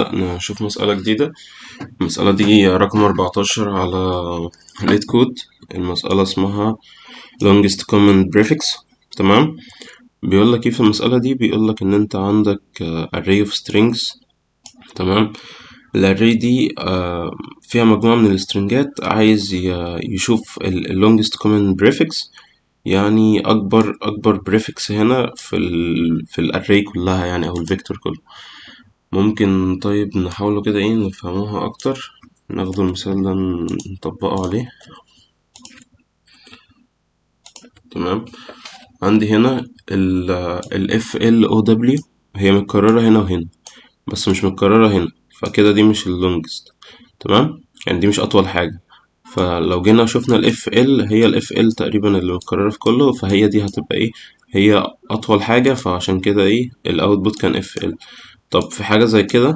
نبدأ نشوف مسألة جديدة المسألة دي رقم أربعتاشر على ليت كود المسألة اسمها longest common prefix تمام بيقول لك ايه في المسألة دي بيقول لك إن أنت عندك array of strings تمام الاري دي آه، فيها مجموعة من السترنجات عايز ي- يشوف ال ال longest common prefix يعني أكبر أكبر بريفكس هنا في ال في الاري كلها يعني أو الفيكتور كله ممكن طيب نحاوله كده ايه نفهموها أكتر ناخد المثال ده نطبقه عليه تمام عندي هنا ال ال FLOW هي متكررة هنا وهنا بس مش متكررة هنا فكده دي مش اللونجست تمام يعني دي مش أطول حاجة فلو جينا شفنا ال FL هي ال FL تقريبا اللي متكررة في كله فهي دي هتبقى ايه هي أطول حاجة فعشان كده ايه الأوتبوت كان FL طب في حاجة زي كده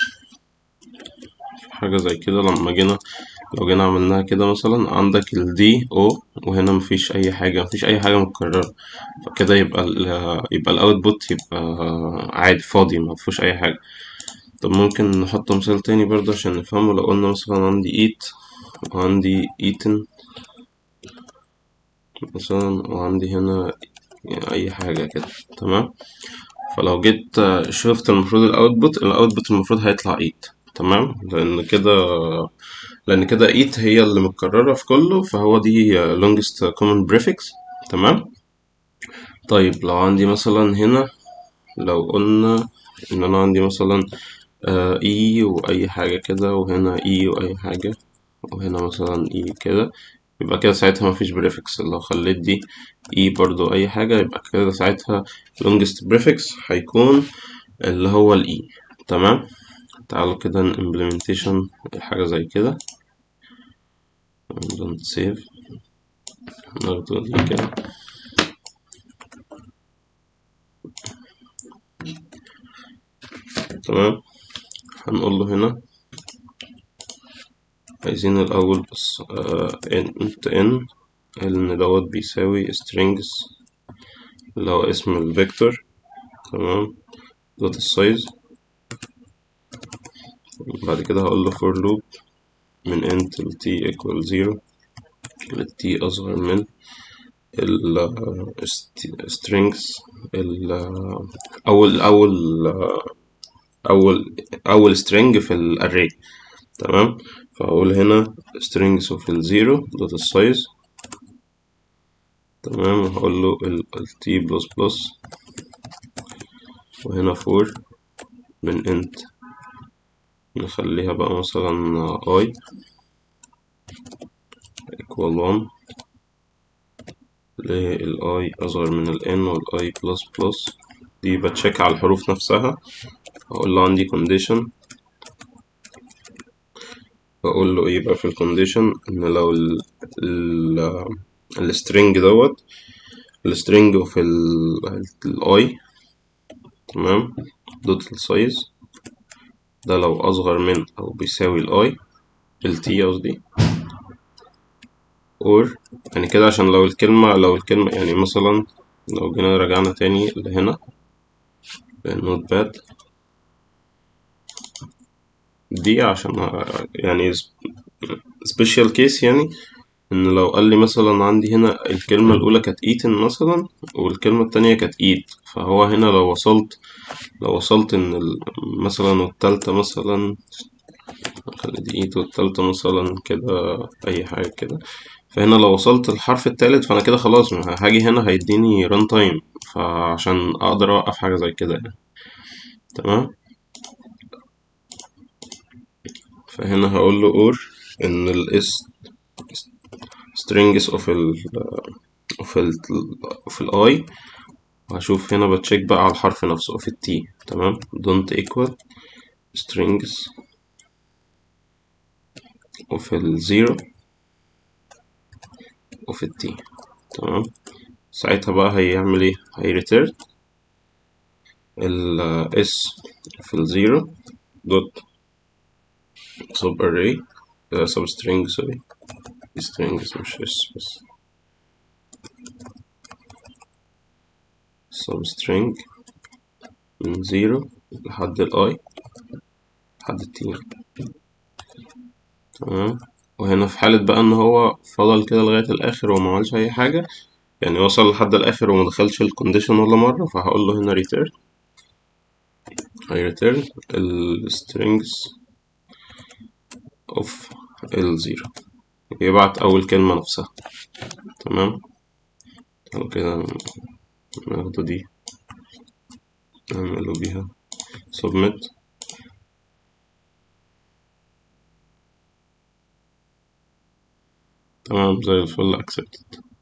في حاجة زي كده لما جينا لو جينا عملناها كده مثلا عندك ال D O وهنا مفيش أي حاجة مفيش أي حاجة متكررة فكده يبقى ال يبقى الأوتبوت يبقى عادي فاضي مفيهوش أي حاجة طب ممكن نحط مثال تاني برضه عشان نفهمه لو قلنا مثلا عندي eat وعندي eaten مثلا وعندي هنا يعني أي حاجة كده تمام فلو جيت شفت المفروض الاوتبوت الاوتبوت المفروض هيطلع ايت تمام لان كده لان كده ايت هي اللي متكررة في كله فهو دي longest common prefix تمام طيب لو عندي مثلا هنا لو قلنا ان انا عندي مثلا اي واي حاجة كده وهنا اي واي حاجة وهنا مثلا اي كده يبقى كده ساعتها مفيش بريفكس لو خليت دي اي برضو اي حاجة يبقى كده ساعتها longest prefix هيكون اللي هو الاي تمام تعالوا كده ن implementation حاجة زي كده don't save ناخده دي كده تمام هنقول له هنا عايزين الأول بس آه انت ان ان دوت بيساوي strings اللي هو اسم الفيكتور تمام دوت السايز بعد كده هقول له for loop من int ل t equal zero ل t أصغر من ال strings ال أول أول أول أول string في الأري تمام فأقول هنا strings of الزيرو دوت السايز تمام وهقول له ال t بلس بلس وهنا for من int نخليها بقى مثلا i equal one لل i أصغر من ال n وال i بلس بلس دي بتشيك على الحروف نفسها هقول له عندي condition بقول له ايه بقى في الكونديشن ان لو ال ال السترنج دوت السترنج في الاي تمام دوت السايز ده لو اصغر من او بيساوي الاي التي قصدي اور يعني كده عشان لو الكلمة لو الكلمة يعني مثلا لو جينا رجعنا تاني لهنا النوت باد دي عشان يعني سبيشال كيس يعني ان لو قال لي مثلا عندي هنا الكلمة الأولى كانت eaten مثلا والكلمة التانية كانت eat فهو هنا لو وصلت لو وصلت ان ال- مثلا والتالتة مثلا خلي دي eat والتالتة مثلا كده أي حاجة كده فهنا لو وصلت الحرف التالت فأنا كده خلاص هاجي هنا هيديني run time فعشان أقدر أوقف حاجة زي كده يعني تمام فهنا هقول له or إن ال s strings of ال of ال of ال i وهشوف هنا بتشيك بقى على الحرف نفسه of ال t تمام don't equal strings of ال zero of ال t تمام ساعتها بقى هيعمل ايه هي return ال s في ال zero dot sub array uh, sub string sorry strings مش s بس sub string من zero لحد ال i لحد التين تمام وهنا في حالة بقى إن هو فضل كده لغاية الآخر وما عملش أي حاجة يعني وصل لحد الآخر وما دخلش الكونديشن ولا مرة فهقول له هنا return هي return ال strings of الزيرو يبعت أول كلمة نفسها تمام أو كده ناخده دي نعمله بيها submit تمام زي الفل accepted